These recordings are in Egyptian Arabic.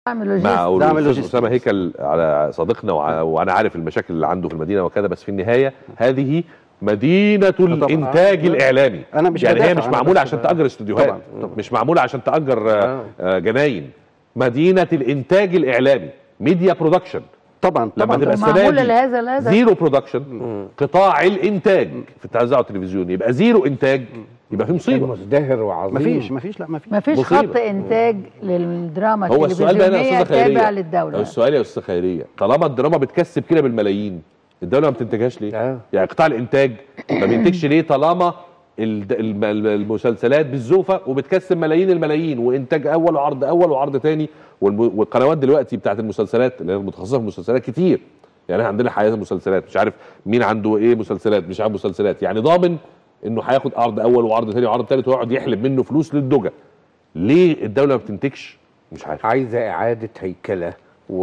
اعمل مع لوجيست دعم الاستاذ اللوجستي. اسامه هيكل على صديقنا وع- وانا عارف المشاكل اللي عنده في المدينه وكذا بس في النهايه هذه مدينه الانتاج الاعلامي أنا مش يعني هي بدافع، مش أنا معموله بس عشان ب- تاجر استوديوهات طبعاً، طبعاً. مش معموله عشان تاجر آه، آه. آه، جناين مدينه الانتاج الاعلامي ميديا برودكشن طبعا لما طبعا تبقى السنه معمولة دي لهذا لهذا زيرو برودكشن قطاع الانتاج في التوزيع التلفزيوني يبقى زيرو انتاج يبقى في مصيبه مزدهر وعظيم مفيش مفيش لا مفيش ما فيش مصيبة. خط انتاج للدراما هو السؤال بقى هنا يا التلفزيونيه استاذه خيريه تابع لو للدوله السؤال يا استاذه خيريه طالما الدراما بتكسب كده بالملايين الدوله ما بتنتجهاش ليه؟ آه. يعني قطاع الانتاج ما بينتجش ليه طالما الد- الم- الم- المسلسلات بالزوفه وبتكسب ملايين الملايين وانتاج اول وعرض اول وعرض تاني والم- والقنوات دلوقتي بتاعت المسلسلات اللي هي متخصصه في المسلسلات كتير يعني احنا عندنا حياه المسلسلات مش عارف مين عنده ايه مسلسلات مش عارف مسلسلات يعني ضامن انه هياخد عرض اول وعرض تاني وعرض تالت ويقعد يحلب منه فلوس للدجى ليه الدوله ما بتنتجش مش عارف عايزة إعادة هيكلة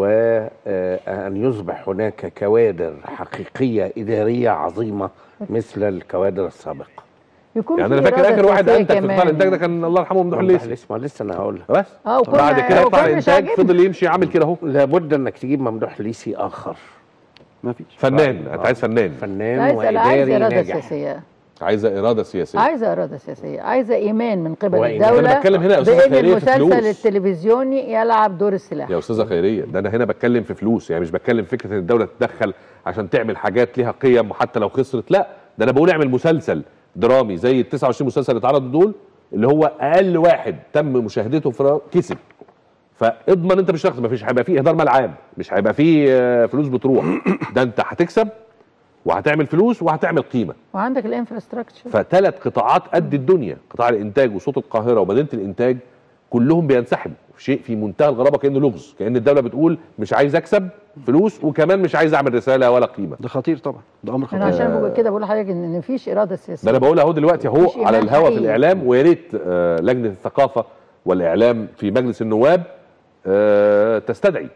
وأن يصبح هناك كوادر حقيقية إدارية عظيمة مثل الكوادر السابقة يكون يعني في انا فاكر إرادة اخر واحد سياسية انتج في كمان قطاع الانتاج ده يعني. كان الله يرحمه ممدوح وضح الليثي الاسم لسه أنا هقولها بس اه وكنا بعد كده قطاع وكان مش الانتاج عاجبنا. فضل يمشي عامل كده اهو لابد أنك تجيب ممدوح ليسي آخر مفيش فنان انت عايز فنان فنان عايزه لا عايزه وإداري اراده ناجح سياسيه عايزه اراده سياسيه عايزه اراده سياسيه عايزه ايمان من قبل وإيمان. الدوله أنا بتكلم هنا يا أستاذة بان خيرية في المسلسل فلوس. التلفزيوني يلعب دور السلاح يا استاذه خيريه ده انا هنا بتكلم في فلوس يعني مش بتكلم في فكره ان الدوله تتدخل عشان تعمل حاجات ليها قيم وحتى لو خسرت لا ده انا بقول اعمل مسلسل درامي زي ال 29 مسلسل اللي اتعرضوا دول اللي هو اقل واحد تم مشاهدته في كسب فاضمن انت مش هتخسر مفيش هيبقى فيه اهدار مال عام مش هيبقى فيه آه، فلوس بتروح ده انت هتكسب وهتعمل فلوس وهتعمل قيمه وعندك الانفراستراكشر فثلاث قطاعات قد الدنيا قطاع الانتاج وصوت القاهره ومدينه الانتاج كلهم بينسحبوا شيء في منتهى الغرابه كانه لغز كان الدوله بتقول مش عايز اكسب فلوس وكمان مش عايز اعمل رساله ولا قيمه ده خطير طبعا ده امر انا خطير عشان بقول كده بقول لحضرتك ان إن مفيش اراده ده سياسيه انا بقول اهو دلوقتي اهو مش إيمان على الهوا في حقيقي. الاعلام ويا ريت آه، لجنه الثقافه والاعلام في مجلس النواب آه، تستدعي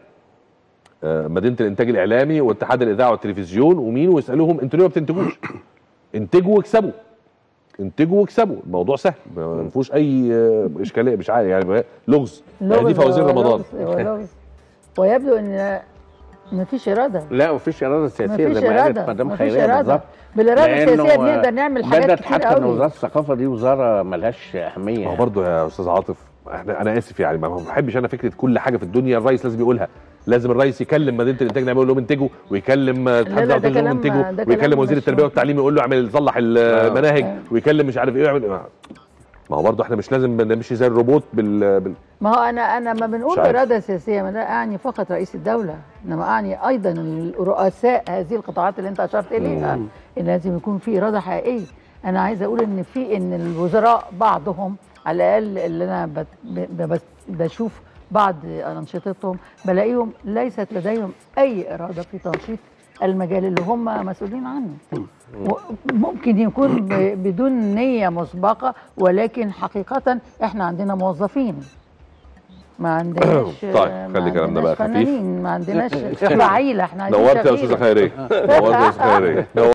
آه، مدينه الانتاج الاعلامي واتحاد الاذاعه والتلفزيون ومين ويسالوهم انتوا ليه ما بتنتجوش؟ انتجوا واكسبوا انتجوا واكسبوا الموضوع سهل ما فيهوش اي آه، اشكاليه مش عارف يعني لغز يعني دي فوازير رمضان لغز- لغز. ويبدو ان مفيش اراده لا مفيش إرادة سياسية مفيش زي ما قالت اراده مدام مفيش خيرية اراده بالظبط بالاراده لأنه السياسيه بنقدر نعمل حاجات بدت كتير حتى ان قوي وزارة الثقافة دي وزارة ملهاش أهمية ما هو يعني. برضه يا استاذ عاطف احنا انا اسف يعني ما بحبش انا فكره كل حاجه في الدنيا الرئيس لازم يقولها لازم الرئيس يكلم مدينه الانتاج يقول لهم انتجوا ويكلم لا، اتحاد ده التلفزيون كلام- انتجوا ده ويكلم كلام وزير مش التربيه ممكن. والتعليم يقول له اعمل صلح المناهج ويكلم مش عارف ايه ويعمل ما ما هو برضه احنا مش لازم نمشي زي الروبوت بال, بال... ما هو انا انا ما بنقول مش عارف. اراده سياسيه ما لا اعني فقط رئيس الدوله انما اعني ايضا الرؤساء هذه القطاعات اللي انت اشرت اليها ان لازم يكون في اراده حقيقيه انا عايزه اقول ان في ان الوزراء بعضهم على الاقل اللي انا بت ب- بت بشوف بعض انشطتهم بلاقيهم ليست لديهم اي اراده في تنشيط المجال اللي هم مسؤولين عنه و- ممكن يكون ب- بدون نية مسبقة ولكن حقيقة احنا عندنا موظفين ما عندناش طيب، ما خلي كلامنا عندناش بقى خفيف. فنانين ما عندناش رعيلة احنا عايزين نورت يا شغيلة. استاذه خيريه نورت يا استاذه خيريه